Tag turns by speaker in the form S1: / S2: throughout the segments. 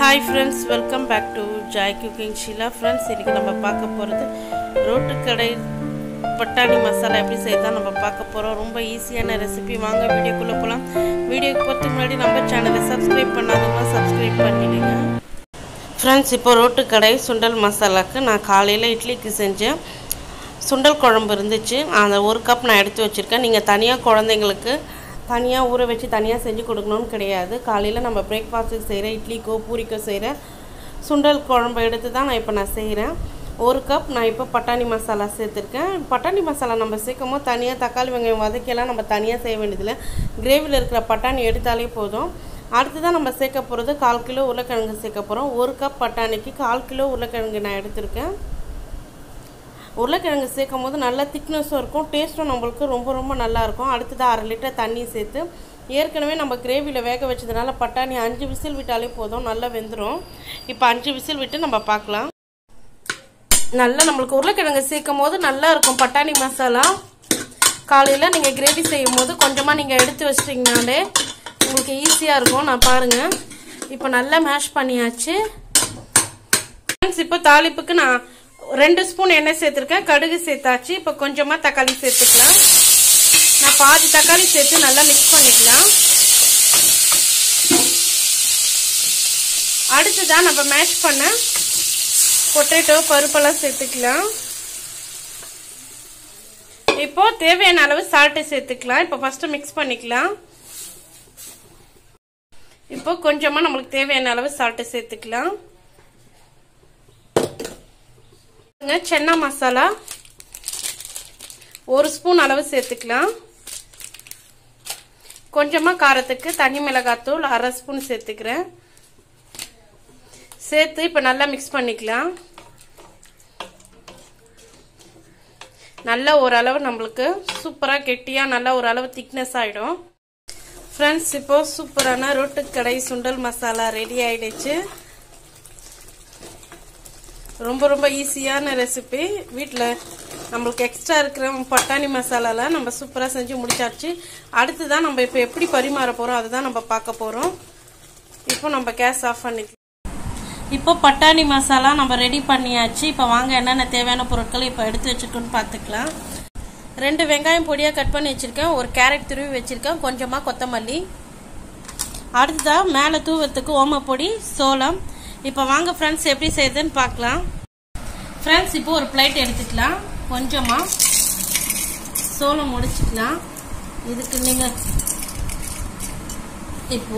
S1: hi friends welcome back to joy cooking Sheela friends இன்றைக்கி நம்ம பார்க்க போகிறது ரோட்டுக்கடை பட்டாணி மசாலா எப்படி செய்யதான் நம்ம பார்க்க போகிறோம் ரொம்ப ஈஸியான ரெசிபி வாங்க வீடியோக்குள்ளே போகலாம் வீடியோக்கு போகிறதுக்கு முன்னாடி நம்ம சேனலை சப்ஸ்கிரைப் பண்ணாதவங்க சப்ஸ்கிரைப் பண்ணிடுங்க ஃப்ரெண்ட்ஸ் இப்போ ரோட்டுக்கடை சுண்டல் மசாலாக்கு நான் காலையில் இட்லிக்கு செஞ்சேன் சுண்டல் குழம்பு இருந்துச்சு அந்த ஒரு கப் நான் எடுத்து வச்சுருக்கேன் நீங்கள் தனியாக குழந்தைங்களுக்கு தனியாக ஊற வச்சு தனியாக செஞ்சு கொடுக்கணும்னு கிடையாது காலையில் நம்ம பிரேக்ஃபாஸ்ட்டுக்கு செய்கிற இட்லிக்கோ பூரிக்கோ செய்கிற சுண்டல் குழம்பு எடுத்து தான் நான் இப்போ நான் செய்கிறேன் ஒரு கப் நான் இப்போ பட்டாணி மசாலா சேர்த்துருக்கேன் பட்டாணி மசாலா நம்ம சேர்க்கும் போது தனியாக தக்காளி வெங்காயம் வதக்கியெல்லாம் நம்ம தனியாக செய்ய வேண்டியதில்லை கிரேவியில் இருக்கிற பட்டாணி எடுத்தாலே போதும் அடுத்ததான் நம்ம சேர்க்க போகிறது கால் கிலோ உருளைக்கிழங்கு சேர்க்க போகிறோம் ஒரு கப் பட்டாணிக்கு கால் கிலோ உருளைக்கிழங்கு நான் எடுத்திருக்கேன் உருளைக்கிழங்கு சேர்க்கும் போது நல்லா திக்னஸும் இருக்கும் டேஸ்ட்டும் நம்மளுக்கு ரொம்ப ரொம்ப நல்லாயிருக்கும் அடுத்ததாக அரை லிட்டர் தண்ணி சேர்த்து ஏற்கனவே நம்ம கிரேவியில் வேக வச்சதுனால பட்டாணி அஞ்சு விசில் விட்டாலே போதும் நல்லா வெந்துடும் இப்போ அஞ்சு விசில் விட்டு நம்ம பார்க்கலாம் நல்லா நம்மளுக்கு உருளைக்கிழங்கு சேர்க்கும் போது நல்லா இருக்கும் பட்டாணி மசாலா காலையில் நீங்கள் கிரேவி செய்யும் போது கொஞ்சமாக நீங்கள் எடுத்து வச்சிட்டிங்கனாலே உங்களுக்கு ஈஸியாக இருக்கும் நான் பாருங்கள் இப்போ நல்லா மேஷ் பண்ணியாச்சு இப்போ தாளிப்புக்கு நான் ரெண்டு ஸ்பூன் எண்ணெய் சேர்த்துருக்கேன் கடுகு சேர்த்தாச்சு இப்போ கொஞ்சமாக தக்காளி சேர்த்துக்கலாம் நான் பாதி தக்காளி சேர்த்து நல்லா மிக்ஸ் பண்ணிக்கலாம் அடுத்ததான் நம்ம மேஷ் பண்ண பொட்டேட்டோ பருப்பெல்லாம் சேர்த்துக்கலாம் இப்போ தேவையான அளவு சால்ட்டு சேர்த்துக்கலாம் இப்போ ஃபர்ஸ்ட் மிக்ஸ் பண்ணிக்கலாம் இப்போ கொஞ்சமா நம்மளுக்கு தேவையான அளவு சால்ட்டு சேர்த்துக்கலாம் சென்னா மசாலா ஒரு ஸ்பூன் அளவு சேர்த்துக்கலாம் கொஞ்சமாக காரத்துக்கு தனி மிளகாத்தூள் அரை ஸ்பூன் சேர்த்துக்கிறேன் சேர்த்து இப்போ நல்லா மிக்ஸ் பண்ணிக்கலாம் நல்லா ஓரளவு நம்மளுக்கு சூப்பராக கெட்டியாக நல்லா ஓரளவு திக்னஸ் ஆகிடும் ஃப்ரெண்ட்ஸ் இப்போ சூப்பரான ரோட்டுக்கடை சுண்டல் மசாலா ரெடி ஆயிடுச்சு ரொம்ப ரொம்ப ஈஸியான ரெசிபி வீட்டில் நம்மளுக்கு எக்ஸ்ட்ரா இருக்கிற பட்டாணி மசாலாலாம் நம்ம சூப்பராக செஞ்சு முடிச்சாச்சு அடுத்து தான் நம்ம இப்போ எப்படி பரிமாற போகிறோம் அதை தான் நம்ம பார்க்க போகிறோம் இப்போ நம்ம கேஸ் ஆஃப் பண்ணிக்கலாம் இப்போ பட்டாணி மசாலா நம்ம ரெடி பண்ணியாச்சு இப்போ வாங்க என்னென்ன தேவையான பொருட்கள் இப்போ எடுத்து வச்சுருக்கோன்னு பார்த்துக்கலாம் ரெண்டு வெங்காயம் பொடியாக கட் பண்ணி வச்சுருக்கேன் ஒரு கேரட் துருவி வச்சுருக்கேன் கொஞ்சமாக கொத்தமல்லி அடுத்ததாக மேலே தூவத்துக்கு ஓமப்பொடி சோளம் இப்போ வாங்க ஃப்ரெண்ட்ஸ் எப்படி செய்யுதுன்னு பார்க்கலாம் ஃப்ரெண்ட்ஸ் இப்போ ஒரு பிளேட் எடுத்துக்கலாம் கொஞ்சமாக சோளம் முடிச்சுக்கலாம் இதுக்கு நீங்கள் இப்போ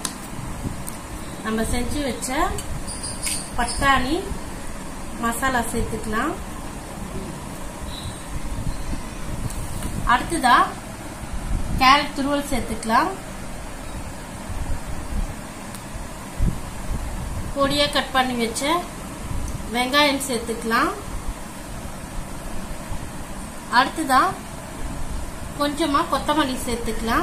S1: நம்ம செஞ்சு வச்ச பட்டாணி மசாலா சேர்த்துக்கலாம் அடுத்ததா கேரட் துருவல் சேர்த்துக்கலாம் பொடியாக கட் பண்ணி வச்ச வெங்காயம் சேர்த்துக்கலாம் அடுத்ததா கொஞ்சமாக கொத்தமல்லி சேர்த்துக்கலாம்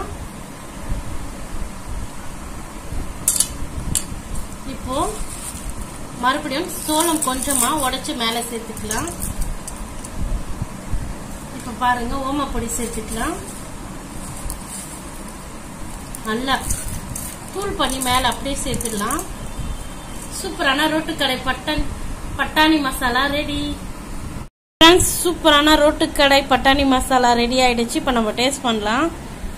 S1: இப்போ மறுபடியும் சோளம் கொஞ்சமா உடைச்சு மேலே சேர்த்துக்கலாம் இப்போ பாருங்க ஓமப்பொடி சேர்த்துக்கலாம் நல்லா தூள் பண்ணி மேலே அப்படியே சேர்த்துடலாம் சூப்பரான ரோட்டுக்கடை பட்டன் பட்டாணி மசாலா ரெடி ஃப்ரெண்ட்ஸ் சூப்பரான ரோட்டுக்கடை பட்டாணி மசாலா ரெடி ஆயிடுச்சு இப்போ நம்ம டேஸ்ட் பண்ணலாம்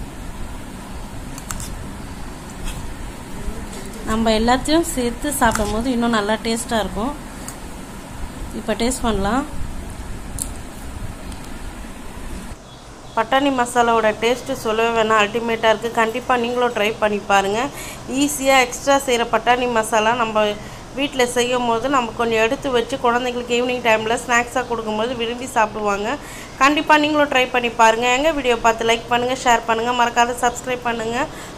S1: நம்ம எல்லாத்தையும் சேர்த்து சாப்பிடும் போது இன்னும் நல்லா டேஸ்டாக இருக்கும் இப்போ டேஸ்ட் பண்ணலாம் பட்டாணி மசாலாவோட டேஸ்ட்டு சொல்லவே வேணாம் அல்டிமேட்டாக இருக்குது கண்டிப்பாக நீங்களும் ட்ரை பண்ணி பாருங்கள் ஈஸியாக எக்ஸ்ட்ரா செய்கிற பட்டாணி மசாலா நம்ம வீட்டில் செய்யும் போது நம்ம கொஞ்சம் எடுத்து வச்சு குழந்தைங்களுக்கு ஈவினிங் டைமில் ஸ்நாக்ஸாக கொடுக்கும்போது விரும்பி சாப்பிடுவாங்க கண்டிப்பாக நீங்களும் ட்ரை பண்ணி பாருங்கள் எங்கள் வீடியோ பார்த்து லைக் பண்ணுங்கள் ஷேர் பண்ணுங்கள் மறக்காத சப்ஸ்கிரைப் பண்ணுங்கள்